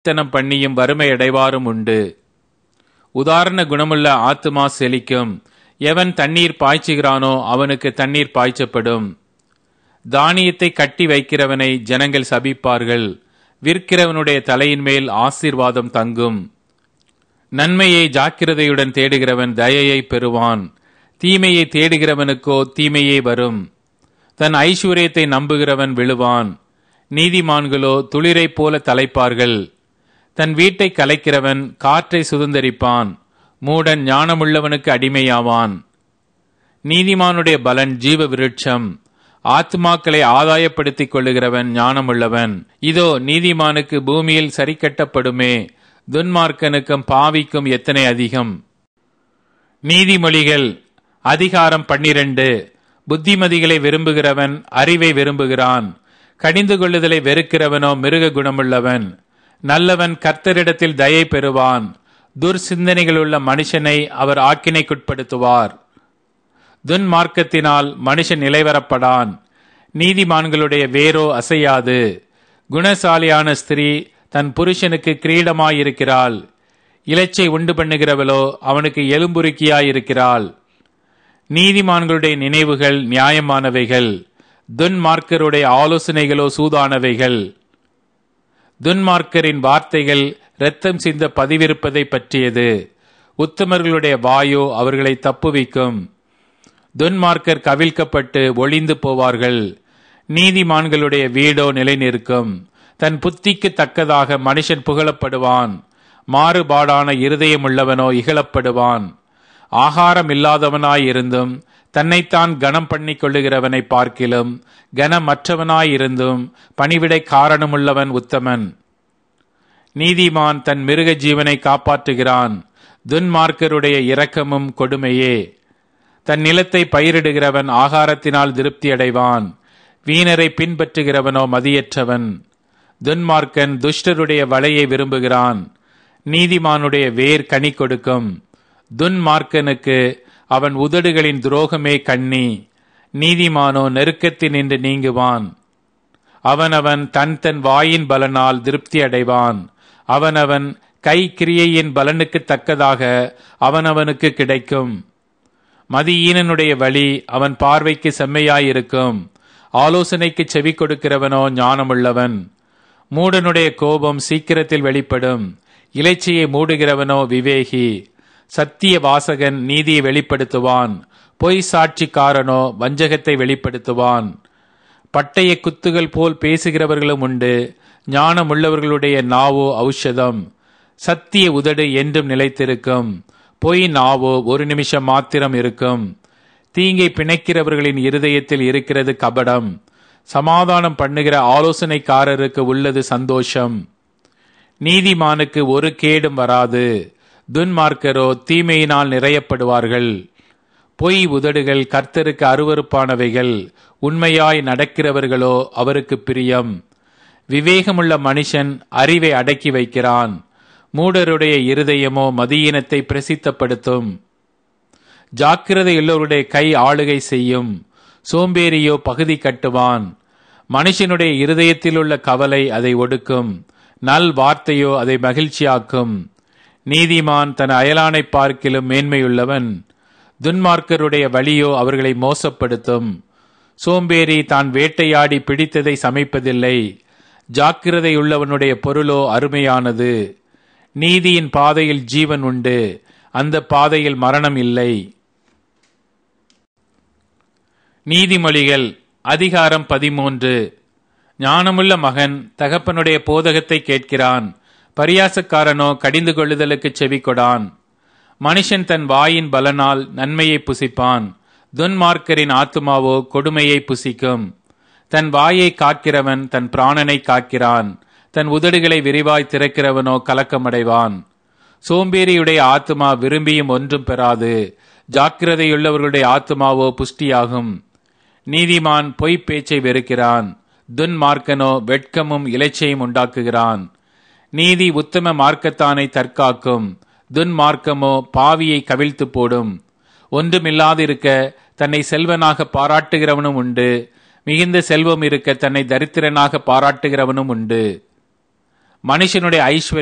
தனம் பண்ணியும் வறுமை அடைவாரும் உண்டு உதாரண குணமுள்ள ஆத்துமா செழிக்கும் எவன் தண்ணீர் பாய்ச்சுகிறானோ அவனுக்கு தண்ணீர் பாய்ச்சப்படும் தானியத்தை கட்டி வைக்கிறவனை ஜனங்கள் சபிப்பார்கள் விற்கிறவனுடைய தலையின் மேல் ஆசீர்வாதம் தங்கும் நன்மையை ஜாக்கிரதையுடன் தேடுகிறவன் தயையை பெறுவான் தீமையை தேடுகிறவனுக்கோ தீமையே வரும் தன் ஐஸ்வர்யத்தை நம்புகிறவன் விழுவான் நீதிமான்களோ துளிரைப் போல தலைப்பார்கள் தன் வீட்டை கலைக்கிறவன் காற்றை சுதந்தரிப்பான் மூடன் ஞானமுள்ளவனுக்கு அடிமையாவான் நீதிமானுடைய பலன் ஜீவ விருட்சம் ஆத்மாக்களை ஆதாயப்படுத்திக் கொள்ளுகிறவன் ஞானமுள்ளவன் இதோ நீதிமானுக்கு பூமியில் சரி கட்டப்படுமே துன்மார்க்கனுக்கும் பாவிக்கும் எத்தனை அதிகம் நீதிமொழிகள் அதிகாரம் பன்னிரண்டு புத்திமதிகளை விரும்புகிறவன் அறிவை விரும்புகிறான் கடிந்து கொள்ளுதலை வெறுக்கிறவனோ மிருக குணமுள்ளவன் நல்லவன் கர்த்தரிடத்தில் தயை பெறுவான் துர்சிந்தனைகளுள்ள மனுஷனை அவர் ஆக்கினைக்குட்படுத்துவார் துன்மார்க்கத்தினால் மனுஷன் நிலைவரப்படான் நீதிமான்களுடைய வேரோ அசையாது குணசாலியான ஸ்திரீ தன் புருஷனுக்கு கிரீடமாயிருக்கிறாள் இலச்சை உண்டு பண்ணுகிறவளோ அவனுக்கு எலும்புருக்கியாயிருக்கிறாள் நீதிமான்களுடைய நினைவுகள் நியாயமானவைகள் துன்மார்க்கருடைய ஆலோசனைகளோ சூதானவைகள் துன்மார்க்கரின் வார்த்தைகள் இரத்தம் சிந்த பதிவிருப்பதை பற்றியது உத்தமர்களுடைய வாயோ அவர்களை தப்புவிக்கும் துன்மார்க்கர் கவிழ்க்கப்பட்டு ஒளிந்து போவார்கள் நீதிமான்களுடைய வீடோ நிலைநிற்கும் தன் புத்திக்கு தக்கதாக மனுஷன் புகழப்படுவான் மாறுபாடான இருதயமுள்ளவனோ இகழப்படுவான் ஆகாரம் இல்லாதவனாயிருந்தும் தன்னைத்தான் கனம் பண்ணி கொள்ளுகிறவனை பார்க்கிலும் கனமற்றவனாயிருந்தும் பணிவிடை காரணமுள்ளவன் உத்தமன் நீதிமான் தன் மிருக ஜீவனை காப்பாற்றுகிறான் துன்மார்க்கருடைய இரக்கமும் கொடுமையே தன் நிலத்தை பயிரிடுகிறவன் ஆகாரத்தினால் திருப்தி அடைவான் வீணரை பின்பற்றுகிறவனோ மதியற்றவன் துன்மார்க்கன் துஷ்டருடைய வலையை விரும்புகிறான் நீதிமானுடைய வேர் கனி கொடுக்கும் துன்மார்க்கனுக்கு அவன் உதடுகளின் துரோகமே கண்ணி நீதிமானோ நெருக்கத்தினின்று நீங்குவான் அவனவன் தன் தன் வாயின் பலனால் திருப்தி அடைவான் அவனவன் கை கிரியையின் பலனுக்கு தக்கதாக அவனவனுக்கு கிடைக்கும் மதியீனனுடைய வழி அவன் பார்வைக்கு செம்மையாயிருக்கும் ஆலோசனைக்கு செவி கொடுக்கிறவனோ ஞானமுள்ளவன் மூடனுடைய கோபம் சீக்கிரத்தில் வெளிப்படும் இலைச்சியை மூடுகிறவனோ விவேகி சத்திய வாசகன் நீதியை வெளிப்படுத்துவான் பொய் சாட்சிக்காரனோ வஞ்சகத்தை வெளிப்படுத்துவான் பட்டய குத்துகள் போல் பேசுகிறவர்களும் உண்டு ஞானமுள்ளவர்களுடைய நாவோ ஔஷதம் சத்திய உதடு என்றும் நிலைத்திருக்கும் பொய் நாவோ ஒரு நிமிஷம் மாத்திரம் இருக்கும் தீங்கை பிணைக்கிறவர்களின் இருதயத்தில் இருக்கிறது கபடம் சமாதானம் பண்ணுகிற ஆலோசனைக்காரருக்கு உள்ளது சந்தோஷம் நீதிமானுக்கு ஒரு கேடும் வராது துன்மார்க்கரோ தீமையினால் நிறையப்படுவார்கள் பொய் உதடுகள் கர்த்தருக்கு அருவறுப்பானவைகள் உண்மையாய் நடக்கிறவர்களோ அவருக்கு பிரியம் விவேகமுள்ள மனுஷன் அறிவை அடக்கி வைக்கிறான் மூடருடைய இருதயமோ மதியினத்தை பிரசித்தப்படுத்தும் ஜாக்கிரதையுள்ளவருடைய கை ஆளுகை செய்யும் சோம்பேறியோ பகுதி கட்டுவான் மனுஷனுடைய இருதயத்தில் உள்ள கவலை அதை ஒடுக்கும் நல் வார்த்தையோ அதை மகிழ்ச்சியாக்கும் நீதிமான் தன் அயலானை பார்க்கிலும் மேன்மையுள்ளவன் துன்மார்க்கருடைய வழியோ அவர்களை மோசப்படுத்தும் சோம்பேறி தான் வேட்டையாடி பிடித்ததை சமைப்பதில்லை ஜாக்கிரதையுள்ளவனுடைய பொருளோ அருமையானது நீதியின் பாதையில் ஜீவன் உண்டு அந்த பாதையில் மரணம் இல்லை நீதிமொழிகள் அதிகாரம் பதிமூன்று ஞானமுள்ள மகன் தகப்பனுடைய போதகத்தை கேட்கிறான் பரியாசக்காரனோ கடிந்து கொள்ளுதலுக்கு செவி கொடான் மனுஷன் தன் வாயின் பலனால் நன்மையை புசிப்பான் துன்மார்க்கரின் ஆத்துமாவோ கொடுமையை புசிக்கும் தன் வாயை காக்கிறவன் தன் பிராணனை காக்கிறான் தன் உதடுகளை விரிவாய் திறக்கிறவனோ கலக்கமடைவான் சோம்பேறியுடைய ஆத்துமா விரும்பியும் ஒன்றும் பெறாது ஜாக்கிரதையுள்ளவர்களுடைய ஆத்துமாவோ புஷ்டியாகும் நீதிமான் பொய்ப் பேச்சை வெறுக்கிறான் துன்மார்க்கனோ வெட்கமும் இலைச்சையும் உண்டாக்குகிறான் நீதி உத்தம மார்க்கத்தானை தற்காக்கும் துன்மார்க்கமோ பாவியை கவிழ்த்து போடும் ஒன்றுமில்லாதிருக்க தன்னை செல்வனாக பாராட்டுகிறவனும் உண்டு மிகுந்த செல்வம் இருக்க தன்னை தரித்திரனாக பாராட்டுகிறவனும் உண்டு மனுஷனுடைய ஐஸ்வர்யம்